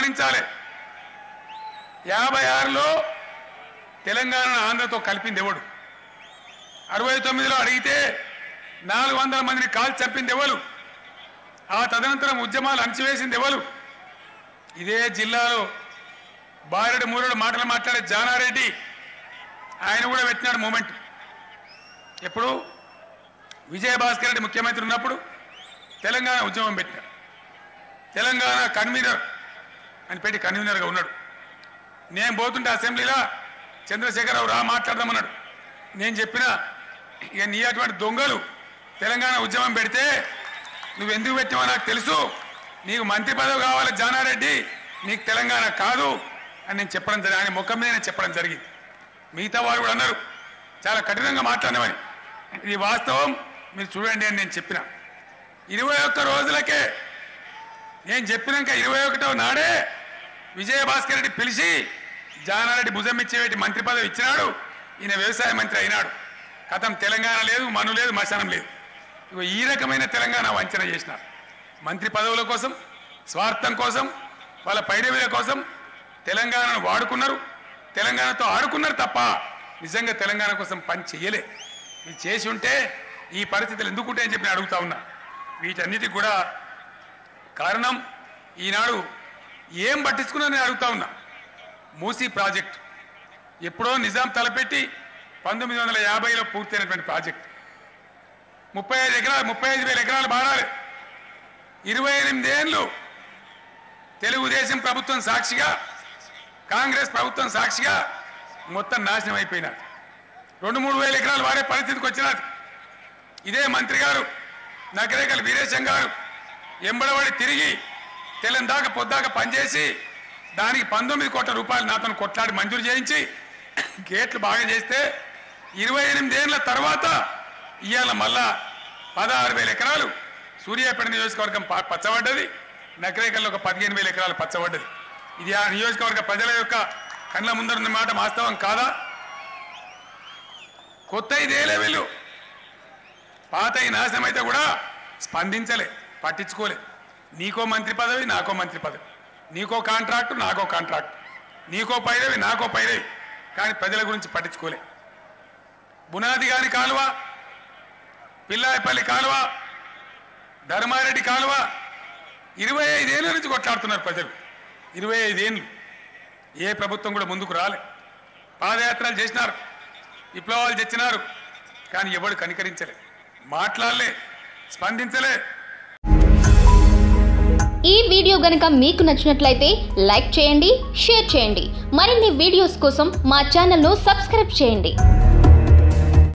గమనించాలి యాభై ఆరులో తెలంగాణ ఆంధ్రతో కలిపింది ఎవడు అరవై తొమ్మిదిలో అడిగితే నాలుగు వందల మందిని కాల్ చంపింది ఎవరు ఆ తదనంతరం ఉద్యమాలు అణచివేసింది ఎవరు ఇదే జిల్లాలో బారెడు మూరెడు మాటలు మాట్లాడే జానారెడ్డి ఆయన కూడా పెట్టినాడు మూమెంట్ ఎప్పుడు విజయభాస్కర్ రెడ్డి ముఖ్యమంత్రి ఉన్నప్పుడు తెలంగాణ ఉద్యమం పెట్టాడు తెలంగాణ కన్వీనర్ అని పెట్టి కన్వీనర్గా ఉన్నాడు నేను పోతుంటే అసెంబ్లీలో చంద్రశేఖరరావు రా మాట్లాడదామన్నాడు నేను చెప్పిన ఇక నీ అటువంటి దొంగలు తెలంగాణ ఉద్యమం పెడితే నువ్వు ఎందుకు పెట్టావో నాకు తెలుసు నీకు మంత్రి పదవి కావాలి జానారెడ్డి నీకు తెలంగాణ కాదు అని నేను చెప్పడం జరిగింది ఆయన ముఖం మీద నేను చెప్పడం జరిగింది మిగతా వారు కూడా అన్నారు చాలా కఠినంగా మాట్లాడినవని ఇది వాస్తవం మీరు చూడండి అని నేను చెప్పిన ఇరవై ఒక్క రోజులకే నేను చెప్పినాక ఇరవై ఒకటో నాడే విజయభాస్కర్ రెడ్డి పిలిచి జానారెడ్డి భుజం ఇచ్చేటి మంత్రి పదవి ఇచ్చినాడు ఈయన వ్యవసాయ మంత్రి అయినాడు కథం తెలంగాణ లేదు మను లేదు మశానం లేదు ఇగో ఈ రకమైన తెలంగాణ వంచన చేసినారు మంత్రి పదవుల కోసం స్వార్థం కోసం వాళ్ళ పైరవీల కోసం తెలంగాణను వాడుకున్నారు తెలంగాణతో ఆడుకున్నారు తప్ప నిజంగా తెలంగాణ కోసం పని చెయ్యలే ఇది చేసి ఉంటే ఈ పరిస్థితులు ఎందుకు ఉంటాయని చెప్పి నేను అడుగుతా ఉన్నా వీటన్నిటికి కూడా కారణం ఈనాడు ఏం పట్టించుకున్నా నేను అడుగుతా ఉన్నా మూసీ ప్రాజెక్ట్ ఎప్పుడో నిజాం తలపెట్టి పంతొమ్మిది వందల యాభైలో పూర్తయినటువంటి ప్రాజెక్ట్ ముప్పై ఐదు ఎకరాలు ముప్పై ఐదు వేల ఎకరాలు బారాలి ఇరవై ఎనిమిది ఏళ్ళు తెలుగుదేశం ప్రభుత్వం సాక్షిగా కాంగ్రెస్ ప్రభుత్వం సాక్షిగా మొత్తం నాశనం అయిపోయినది రెండు మూడు వేల ఎకరాలు వాడే పరిస్థితికి వచ్చినది ఇదే మంత్రి గారు నకరేకల్ వీరేశం గారు ఎంబడబడి తిరిగి తెల్లని దాకా పొద్దాక పనిచేసి దానికి పంతొమ్మిది కోట్ల రూపాయలు నాతో కొట్లాడి మంజూరు చేయించి గేట్లు బాగా చేస్తే ఇరవై ఎనిమిదేళ్ల తర్వాత ఇవాళ మళ్ళా పదహారు వేల ఎకరాలు సూర్యాపేట నియోజకవర్గం ప- పచ్చబడ్డది నకరేకల్లో ఒక పదిహేను వేల ఎకరాలు పచ్చబడ్డది ఇది ఆ నియోజకవర్గ ప్రజల యొక్క కళ్ళ ముందరున్న మాట వాస్తవం కాదా కొత్త ఇదేలే వీళ్ళు పాత ఈ నాశనం అయితే కూడా స్పందించలే పట్టించుకోలే నీకో మంత్రి పదవి నాకో మంత్రి పదవి నీకో కాంట్రాక్ట్ నాకో కాంట్రాక్ట్ నీకో పైరవి నాకో పైరవి కానీ ప్రజల గురించి పట్టించుకోలే బునాది గాని కాలువ పిల్లాయపల్లి కాలువ ధర్మారెడ్డి కాలువ ఇరవై ఐదేళ్ల నుంచి కొట్లాడుతున్నారు ప్రజలు ఇరవై ఐదేళ్ళు ఏ ప్రభుత్వం కూడా ముందుకు రాలే పాదయాత్రలు చేసినారు విప్లవాలు తెచ్చినారు కానీ ఎవడు కనికరించలే మాట్లాడలే స్పందించలే ఈ వీడియో గనుక మీకు నచ్చినట్లయితే లైక్ చేయండి షేర్ చేయండి మరిన్ని వీడియోస్ కోసం మా ఛానల్ను సబ్స్క్రైబ్ చేయండి